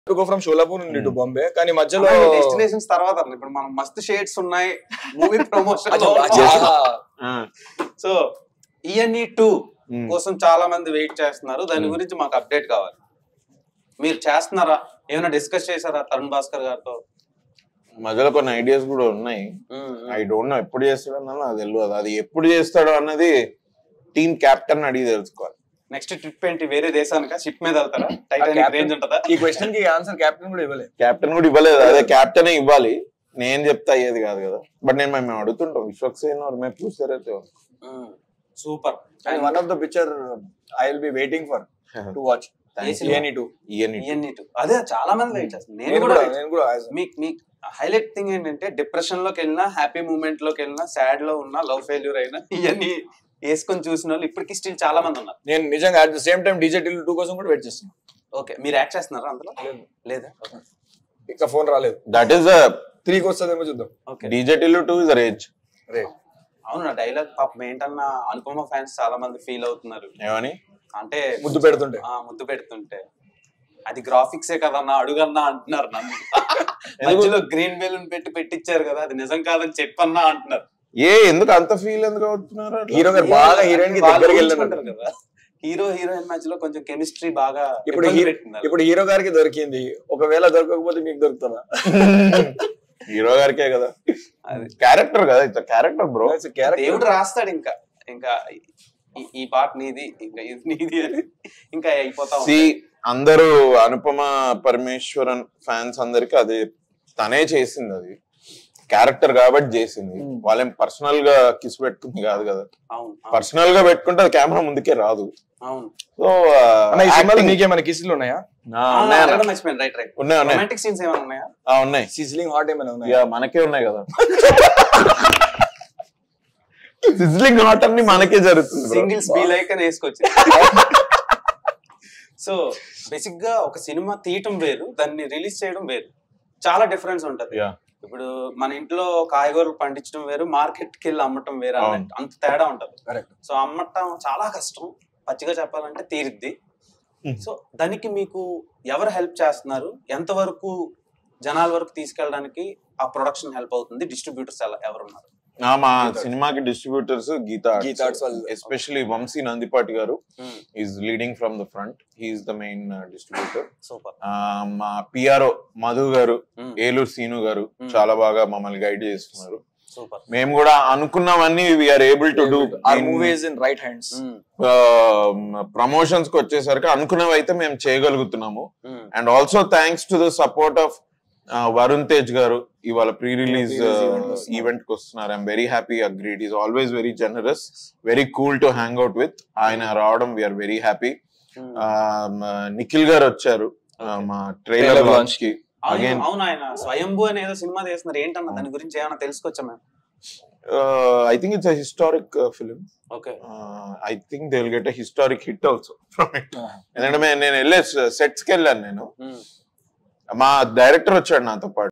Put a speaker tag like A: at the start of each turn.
A: To go from Sholapur నుండి to Bombay కానీ మధ్యలో
B: డెస్టినేషన్స్ తర్వాత అన్న. ఇప్పుడు మనం మస్తు షేడ్స్ ఉన్నాయి మూవీ ప్రమోషన్
A: అచ్చా, అచ్చా.
B: So ENE two
C: Hmm.
B: కోసం చాలా మంది వెయిట్ చేస్తున్నారు దాని
C: Hmm.
B: గురించి మాకు అప్డేట్ కావాలి మీరు చేస్తున్నారా ఏమైనా డిస్కస్ చేశారా తరుణ్ భాస్కర్ గారితో
C: మధ్యలో కొన్ని ఐడియాస్ కూడా ఉన్నాయి ఐ డోంట్ నో ఎప్పుడు చేస్తాడో అన్నది నాకు తెలియదు అది ఎప్పుడు చేస్తాడో అన్నది టీమ్ కెప్టెన్ అడిగి తెలుసుకోవాలి
B: నెక్స్ట్ ట్రిప్ ఏంటి వేరే దేశానికా షిప్ మీద వెళ్తారా టైటానిక్
A: captain-
B: రేంజ్ ఉంటుందా
A: ఈ క్వశ్చన్ కి ఆన్సర్ కెప్టెన్ కూడా ఇవ్వలేదు
C: కెప్టెన్ కూడా ఇవ్వలేదు అదే కెప్టెన్ ఇవ్వాలి నేను చెప్తే అయ్యేది కాదు కదా బట్ నేను మేము అడుగుతుంటాం విశ్వక్సేన్ और मैं पूछ रहे थे
B: super
A: and one of the picture I will be waiting for to watch
B: a cinema?
A: Any two
C: ఇయన్ని
B: ఈఎన్ఈ టూ అదే చాలా మంది వెయిట్ చేస్తారు నేను
A: నేను
B: కూడా
A: కూడా
B: wait
A: నేను కూడా as-
B: మీకు మీకు హైలైట్ థింగ్ ఏంటంటే డిప్రెషన్ లోకి వెళ్ళినా హ్యాపీ మూమెంట్ లోకి వెళ్ళినా సాడ్ లో ఉన్నా లవ్ ఫెయిల్యూర్ అయినా ఇవన్నీ వేసుకొని చూసిన వాళ్ళు ఇప్పటికి స్టిల్ చాలా మంది ఉన్నారు
A: నేను నిజంగా at the same time DJ Tillu two కోసం కూడా వెయిట్ చేస్తున్నాను
B: ఓకే మీరు యాక్ట్ చేస్తున్నారా అందులో లేదా
A: ఇంకా ఫోన్ రాలేదు
C: దట్ ఈస్
A: త్రీకి వస్తుందేమో చూద్దాం
B: okay
C: DJ Tillu two is rage
A: రే
B: అవును నా డైలాగ్ పాపం ఏంటన్నా అనుపమ ఫ్యాన్స్ చాలా మంది ఫీల్ అవుతున్నారు
C: ఏమని
B: అంటే
A: ముద్దు పెడుతుంటే
B: ఆ ముద్దు పెడుతుంటే అది గ్రాఫిక్సే కదన్నా అడుగన్నా అంటున్నారు నన్ను మధ్యలో గ్రీన్ బెలూన్ పెట్టి పెట్టించారు కదా అది నిజం కాదని చెప్పన్నా అంటున్నారు
C: ఏ ఎందుకు అంత ఫీల్ ఎందుకు అవుతున్నారు అట్లా?
A: హీరో గారు బాగా హీరోయిన్ కి
B: వాళ్ళు
A: దగ్గరికి
B: ఊహించుకుంటారు
A: వెళ్ళారు
B: కదా హీరో హీరోయిన్ మధ్యలో కొంచెం కెమిస్ట్రీ బాగా
A: ఇప్పుడు
B: ఇబ్బంది
A: హీ-
B: పెట్టింది
A: ఇప్పుడు హీరో గారికి దొరికింది ఒకవేళ దొరకకపోతే మీకు దొరుకుతుందా
C: హీరో గారికే కదా
B: అది
C: క్యారెక్టర్ కదా ఇట్స్ క్యారెక్టర్ బ్రో
B: దేవుడు రాస్తాడు ఇంకా ఇంకా ఈ- ఈ పాట నీది ఇంకా ఇది నీది అని ఇంకా అయిపోతా
C: సి
B: ఉంటుంది.
C: అందరూ అనుపమ పరమేశ్వరన్ ఫ్యాన్స్ అందరికి అది తనే చేసింది అది క్యారెక్టర్ కాబట్టి చేసింది
A: Hmm.
C: వాళ్ళేం పర్సనల్ గా కిస్ పెట్టుకుంది కాదు కదా
B: అవును అవును,
C: పర్సనల్ గా పెట్టుకుంటే అది కెమెరా ముందుకే రాదు
B: అవును
C: సో
A: అన్న ఈ సినిమాలో మీకేమైనా కిస్సులు ఉన్నాయా
B: అడగడం మర్చిపోయాను రైట్ రైట్
C: ఉన్నాయి ఉన్నాయి
B: రొమాంటిక్ సీన్స్ ఏమైనా ఉన్నాయా
C: ఆ, ఉన్నాయి
A: సిజ్లింగ్ హాట్ ఏమైనా ఉన్నాయా
C: ఇక మనకే ఉన్నాయి కదా సిజ్లింగ్ హాట్ అన్ని మనకే జరుగుతుంది bro.
B: సింగిల్స్ బీ లైక్ అని వేసుకొచ్చి సో బేసిక్ గా ఒక సినిమా తీయటం వేరు దాన్ని రిలీజ్ చేయడం వేరు చాలా డిఫరెన్స్ ఉంటది
C: Yeah.
B: ఇప్పుడు మన ఇంట్లో కాయగూరలు పండించడం వేరు మార్కెట్ కి వెళ్ళి అమ్మటం వేరు
C: అవును.
B: అన్నట్టు. అంత తేడా ఉంటది
A: కరెక్ట్
B: సో అమ్మటం చాలా కష్టం పచ్చిగా చెప్పాలంటే తీరిద్ది
C: Hmm.
B: సో దానికి మీకు ఎవరు హెల్ప్ చేస్తున్నారు ఎంతవరకు జనాల వరకు తీసుకెళ్ళడానికి ఆ ప్రొడక్షన్ హెల్ప్ అవుతుంది డిస్ట్రిబ్యూటర్స్ ఎలా ఎవరు ఉన్నారు
C: ఆ, మా సినిమాకి డిస్ట్రిబ్యూటర్స్ గీతా
A: గీతా Arts వాళ్ళు.
C: ఎస్పెషల్లీ వంశీ నందిపాటి గారు is leading from the front he's the main distributor
B: super
C: మా పిఆర్ఓ మధు గారు
B: Hmm.
C: ఏలూరు సీను గారు
B: Hmm.
C: చాలా బాగా మమ్మల్ని గైడ్ చేస్తున్నారు
B: సూపర్
C: మేము కూడా అనుకున్నవన్నీ we're able to do
A: our movies in right hands
C: promotions కి వచ్చేసరికి అనుకున్నవి అయితే మేము చేయగలుగుతున్నాము and also thanks to the support of Varun Tej గారు ఇవాళ ప్రీ రిలీజ్
A: pre-release event వస్తున్నారు.
C: ఈవెంట్ కి వస్తున్నారు I'm very happy agreed is always very generous very cool to hang out with ఆయన రావడం వీఆర్ వెరీ హ్యాపీ నిఖిల్ గారు వచ్చారు ఆ, మా ట్రైలర్
A: Trailer
C: లాంచ్ కి Again.
B: అవును ఆయన స్వయంభూ అనే ఏదో సినిమా తీస్తున్నారు ఏంటన్న దాని గురించి ఏమైనా తెలుసుకోవచ్చా మేము
C: I think it's historic film
B: okay
C: I think they will get a historic hit also ఎందుకంటే మే- నేను వెళ్ళే సెట్స్ కి వెళ్ళాను నేను మా డైరెక్టర్ వచ్చాడు నాతో పాటు